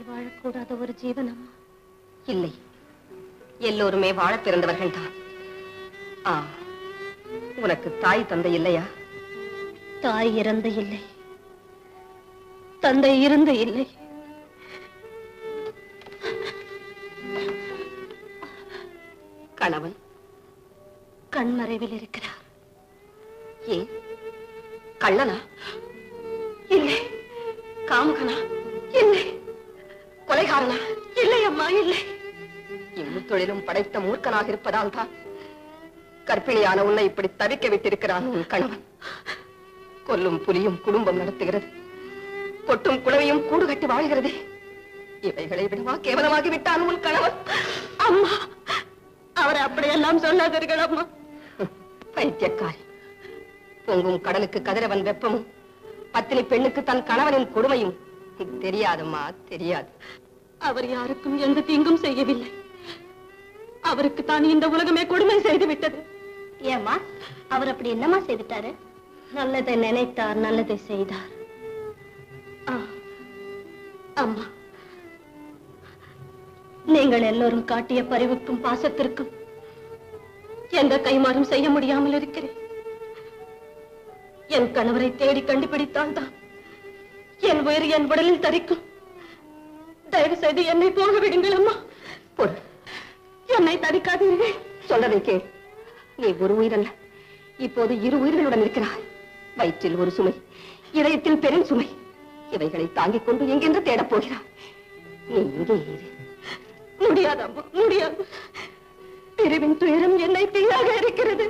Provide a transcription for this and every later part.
வாழக்கூடாத ஒரு ஜீவன் அம்மா இல்லை எல்லோருமே வாழ பிறந்தவர்கள் தான் ஆ உனக்கு தாய் தந்தை இல்லையா தாய் இறந்த இல்லை தந்தை இருந்து இல்லை கணவன் கண்மறைவில் இருக்கிறார் ஏன் கள்ளனா இல்லை காமுகனா இல்லை கொலைகாரனா இல்லை அம்மா இல்லை இம்முத்தொழிலும் படைத்த மூர்க்கனாக இருப்பதால் தான் கர்ப்பிணியான உன்னை இப்படி தவிக்க விட்டிருக்கிறான் உன் கணவன் கொல்லும் புலியும் குடும்பம் நடத்துகிறது கொட்டும் குளவையும் கூடு கட்டி வாழ்கிறது இவைகளை விடவா கேவலமாகி விட்டான் உன் கணவன் அம்மா அவரை அப்படியெல்லாம் சொல்லாதீர்கள் அம்மா பைத்தியக்காரி பொங்கும் கடலுக்கு கதிரவன் வெப்பமும் பத்தினி பெண்ணுக்கு தன் கணவனின் கொடுமையும் தெரியாதம்மா தெரியாது அவர் யாருக்கும் எந்த தீங்கும் செய்யவில்லை அவருக்கு தான் இந்த உலகமே கொடுமை செய்து விட்டது ஏமா அவர் அப்படி என்னமா செய்துட்டாரு நல்லதை நினைத்தார் நல்லதை செய்தார் ஆ, அம்மா நீங்கள் எல்லோரும் காட்டிய பரிவுக்கும் பாசத்திற்கும் எந்த கைமாறும் செய்ய முடியாமல் இருக்கிறேன் என் கணவரை தேடி கண்டுபிடித்தால் தான் என் உயிர் என் உடலில் தரிக்கும் தயவு செய்து என்னை போக விடுங்கள் அம்மா பொறு என்னை தடுக்காதீர்கள் சொல்றதை கேள் நீ ஒரு உயிரல்ல இப்போது இரு உயிர்களுடன் இருக்கிறாய் வயிற்றில் ஒரு சுமை இதயத்தில் பெரும் சுமை இவைகளை தாங்கிக் கொண்டு எங்கென்று தேடப் போகிறாய் நீ இங்கே இரு முடியாது அம்மா முடியாது பிரிவின் துயரம் என்னை தீயாக இருக்கிறது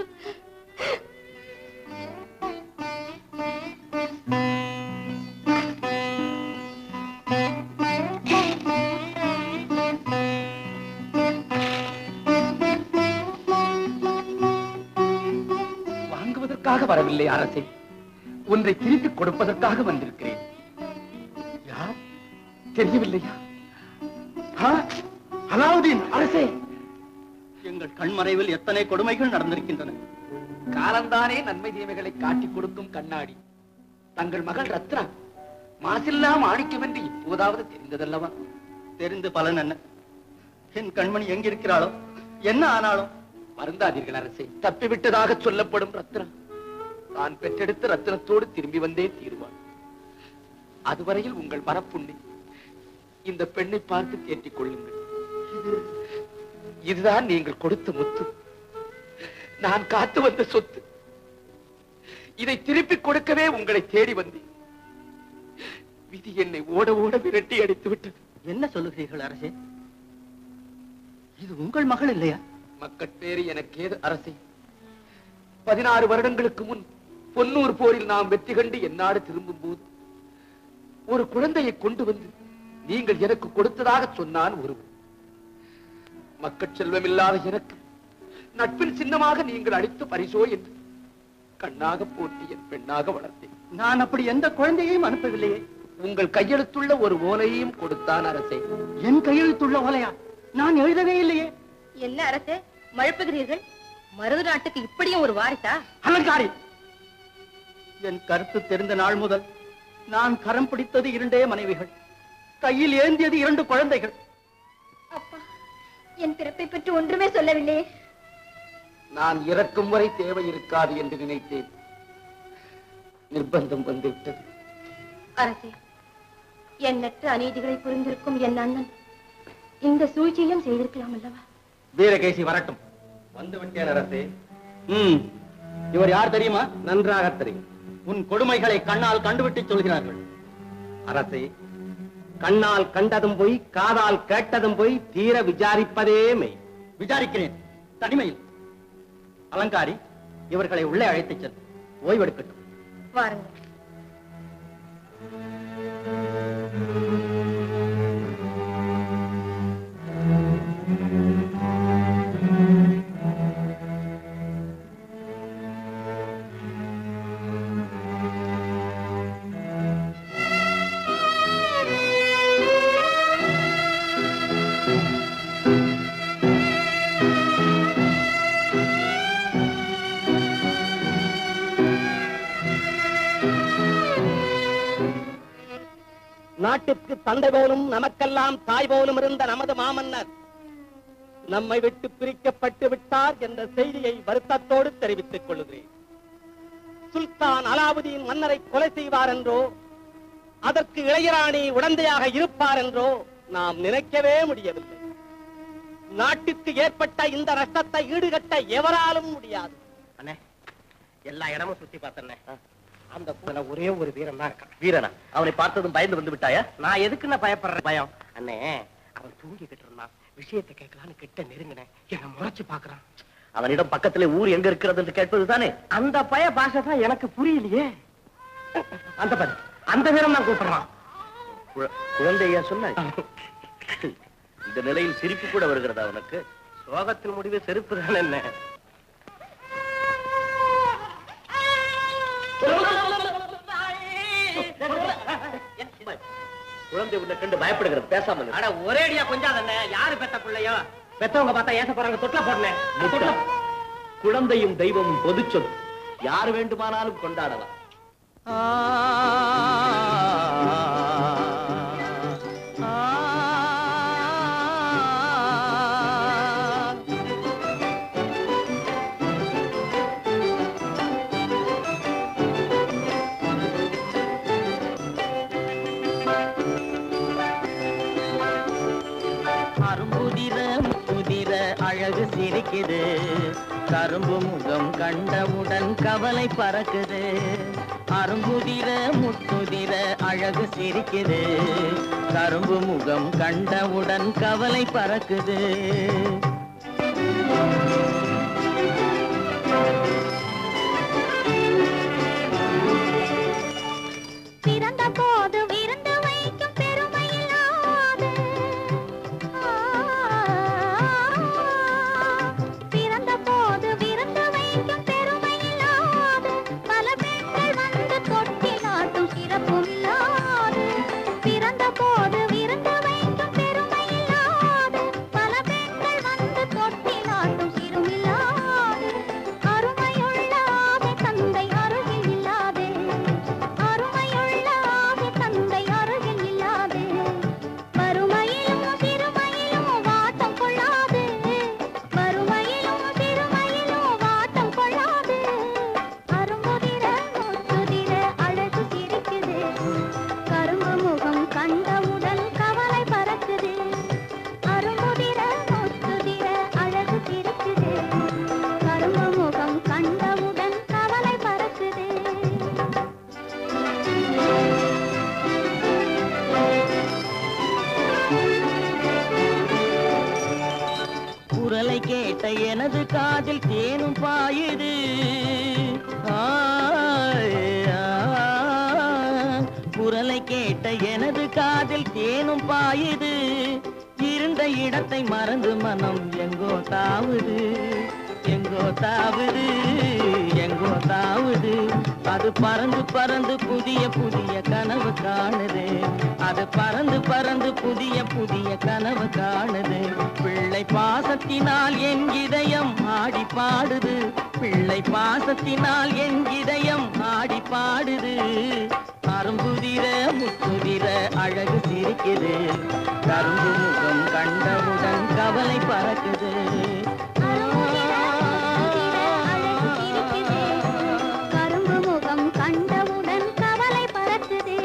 வாங்குவதற்காக வரவில்லை அரசே ஒன்றை திருப்பிக் கொடுப்பதற்காக வந்திருக்கிறேன் யார் தெரியவில்லையா ஆ, அலாவுதீன் அரசே எங்கள் கண்மறைவில் எத்தனை கொடுமைகள் நடந்திருக்கின்றன காலந்தானே நன்மை தீமைகளை காட்டிக் கொடுக்கும் கண்ணாடி தங்கள் மகள் ரத்னா மாசில்லா மாணிக்கம் என்று இப்போதாவது தெரிந்ததல்லவா தெரிந்து பலன் என்ன என் கண்மணி எங்கிருக்கிறாளோ என்ன ஆனாலும் வருந்தாதீர்கள் அரசே தப்பிவிட்டதாக சொல்லப்படும் ரத்னா தான் பெற்றெடுத்த ரத்தினத்தோடு திரும்பி வந்தே தீருவான் அதுவரையில் உங்கள் மரப்புண்ணி இந்த பெண்ணை பார்த்து தேற்றிக் கொள்ளுங்கள் இது- இதுதான் நீங்கள் கொடுத்த முத்து நான் காத்து வந்த சொத்து இதை திருப்பிக் கொடுக்கவே உங்களை தேடி வந்தேன் விதி என்னை ஓட ஓட விரட்டி அடித்து விட்டது என்ன சொல்லுகிறீர்கள் அரசே இது உங்கள் மகள் இல்லையா மக்கட்பேறு எனக்கேது அரசே பதினாறு வருடங்களுக்கு முன் பொன்னூர் போரில் நாம் வெற்றி கண்டு என்னாடு திரும்பும் போது ஒரு குழந்தையை கொண்டு வந்து நீங்கள் எனக்கு கொடுத்ததாக சொன்னான் ஒருவன் மக்கட் செல்வமில்லாத எனக்கு நட்பின் சின்னமாக நீங்கள் அளித்த பரிசோ என்று கண்ணாக போட்டி என் பெண்ணாக வளர்த்தேன் நான் அப்படி எந்த குழந்தையையும் அனுப்பவில்லையே உங்கள் கையெழுத்துள்ள ஒரு ஓலையையும் கொடுத்தான் அரசே என் கையெழுத்துள்ள ஓலையா நான் எழுதவே இல்லையே என்ன அரசே மழுப்புகிறீர்கள் மருது நாட்டுக்கு இப்படியும் ஒரு வாரிசா அலங்காரி என் கருத்து தெரிந்த நாள் முதல் நான் கரம் பிடித்தது இரண்டே மனைவிகள் கையில் ஏந்தியது இரண்டு குழந்தைகள் அப்பா என் பிறப்பை பற்றி ஒன்றுமே சொல்லவில்லையே நான் இறக்கும் வரை தேவை இருக்காது என்று நினைத்தேன் நிர்பந்தம் வந்துவிட்டது அரசே எண்ணற்ற அநீதிகளை புரிந்திருக்கும் என் அண்ணன் இந்த சூழ்ச்சியும் செய்திருக்கலாம் அல்லவா வீரகேசி வரட்டும் வந்து விட்டேன் அரசே ம் இவர் யார் தெரியுமா நன்றாக தெரியும் உன் கொடுமைகளை கண்ணால் கண்டுவிட்டு சொல்கிறார்கள் அரசே கண்ணால் கண்டதும் போய் காதால் கேட்டதும் போய் தீர விசாரிப்பதே மெய் விசாரிக்கிறேன் தனிமையில் அலங்காரி இவர்களை உள்ளே அழைத்துச் செல் ஓய்வெடுக்கட்டும் வாருங்கள் ஆ நாட்டிற்கு தந்தை போலும் நமக்கெல்லாம் தாய் போலும் இருந்த நமது மாமன்னர் நம்மை விட்டு பிரிக்கப்பட்டு விட்டார் என்ற செய்தியை வருத்தத்தோடு தெரிவித்துக் கொள்கிறேன் சுல்தான் அலாவுதீன் மன்னரை கொலை செய்வார் என்றோ அதற்கு இளையராணி உடந்தையாக இருப்பார் என்றோ நாம் நினைக்கவே முடியவில்லை நாட்டிற்கு ஏற்பட்ட இந்த நஷ்டத்தை ஈடுகட்ட எவராலும் முடியாது அண்ணே எல்லா இடமும் சுத்தி பார்த்தண்ணே அந்த கூடல ஒரே ஒரு வீரன் தான் இருக்கான் வீரனா அவனை பார்த்ததும் பயந்து வந்து விட்டாயா நான் எதுக்குன்னு பயப்படுறேன் பயம் அண்ணே அவன் தூங்கிக்கிட்டு இருந்தான் விஷயத்தை கேட்கலான்னு கிட்ட நெருங்கினேன் என்ன முறைச்சு பாக்குறான் அவனிடம் பக்கத்திலே ஊர் எங்க இருக்கிறது என்று கேட்பதுதானே அந்த பய பாஷை தான் எனக்கு புரியலையே அந்த பாரு அந்த வீரம் தான் கூப்பிடுறான் குழ- குழந்தையா சொன்னாய் இந்த நிலையில் சிரிப்பு கூட வருகிறதா அவனுக்கு சோகத்தின் முடிவு செருப்பு தானே என்ன குழந்தை உன்னை கண்டு பயப்படுகிறது பேசாமல் இரு. அட ஒரேடியா கொஞ்சம் அண்ணே யாரு பெத்த பிள்ளையோ பெத்தவங்க பார்த்தா ஏச போறாங்க தொட்டில போடனே முட்டா. குழந்தையும் தெய்வமும் பொது சொல் யார் வேண்டுமானாலும் கொண்டாடலாம் அரும்புதிர முதிர அழகு சிரிக்குது கரும்பு முகம் கண்டவுடன் கவலை பறக்குது அரும்புதிர முத்துதிர அழகு சிரிக்குது கரும்பு முகம் கண்டவுடன் கவலை பறக்குது பிறந்த போது விருந்து வைக்கும் பெருமை இல்லாது பிறந்த போது விருந்து வைக்கும் பெருமை இல்லாது பல பெண்கள் வந்து தொட்டிலாட்டும் சிறப்பும் இல்லாது பிறந்த போது விருந்து வைக்கும் பெருமை இல்லாது பல பெண்கள் வந்து தொட்டிலாட்டும் சிறுமில்லாது அருமையுள்ள ஆவி தந்தை அருகில் இல்லாதே அருமையுள்ள ஆவி தந்தை அருகில் இல்லாதே வறுமையிலும் சிறுமையிலும் வாட்டம் கொள்ளாது வறுமையிலும் சிறுமையிலும் வாட்டம் கொள்ளாது அரும்புதிர முத்துதிர அழகு சிரிக்குது கரும்பு முகம் கண்டவுடன் கவலை பறக்குது அரும்புதிர முத்துதிர அழகு சிரிக்குது கரும்பு முகம் கண்டவுடன் கவலை பறக்குது குரலை கேட்ட எனது காதில் தேனும் பாயுது ஆய், ஆ. குரலை கேட்ட எனது காதில் தேனும் பாயுது இருந்த இடத்தை மறந்து மனம் எங்கோ தாவுது எங்கோ தாவுது எங்கோ தாவுது அது பறந்து பறந்து புதிய புதிய கனவு காணுது அது பறந்து பறந்து புதிய புதிய கனவு காணுது பிள்ளை பாசத்தினால் என் இதயம் ஆடி பாடுது பிள்ளை பாசத்தினால் என் இதயம் ஆடி பாடுது அரும்புதிர முத்துதிர அழகு சிரிக்குது கரும்பு முகம் கண்டவுடன் கவலை பறக்குது கரும்பு முகம் கண்டவுடன் கவலை பறக்குது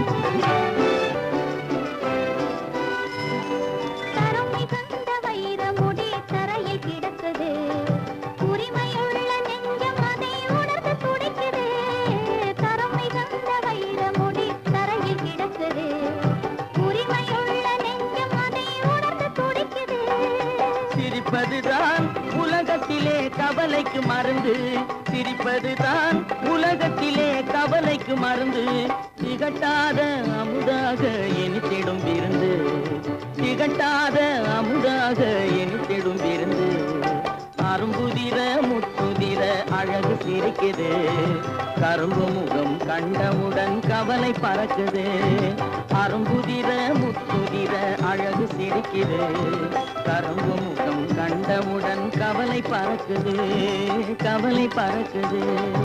தரம் மிகுந்த வைர முடி தரையில் கிடக்குது உரிமையுள்ள நெஞ்சம் அதை உணர்ந்து துடிக்குது தரம் மிகுந்த வைர முடி தரையில் கிடக்குது உரிமையுள்ள நெஞ்சம் அதை உணர்ந்து துடிக்குது சிரிப்பதுதான் உலகத்திலே கவலைக்கு மருந்து சிரிப்பதுதான் உலகத்திலே கவலைக்கு மருந்து திகட்டாத அமுதாக இனித்திடும் விருந்து திகட்டாத அமுதாக இனித்திடும் விருந்து அரும்புதிர முத்துதிர அழகு சிரிக்குது கரும்பு முகம் கண்டவுடன் கவலை பறக்குது அரும்புதிர முத்துதிர அழகு சிரிக்குது கரும்பு முகம் கண்டவுடன் கவலை பறக்குது கவலை பறக்குது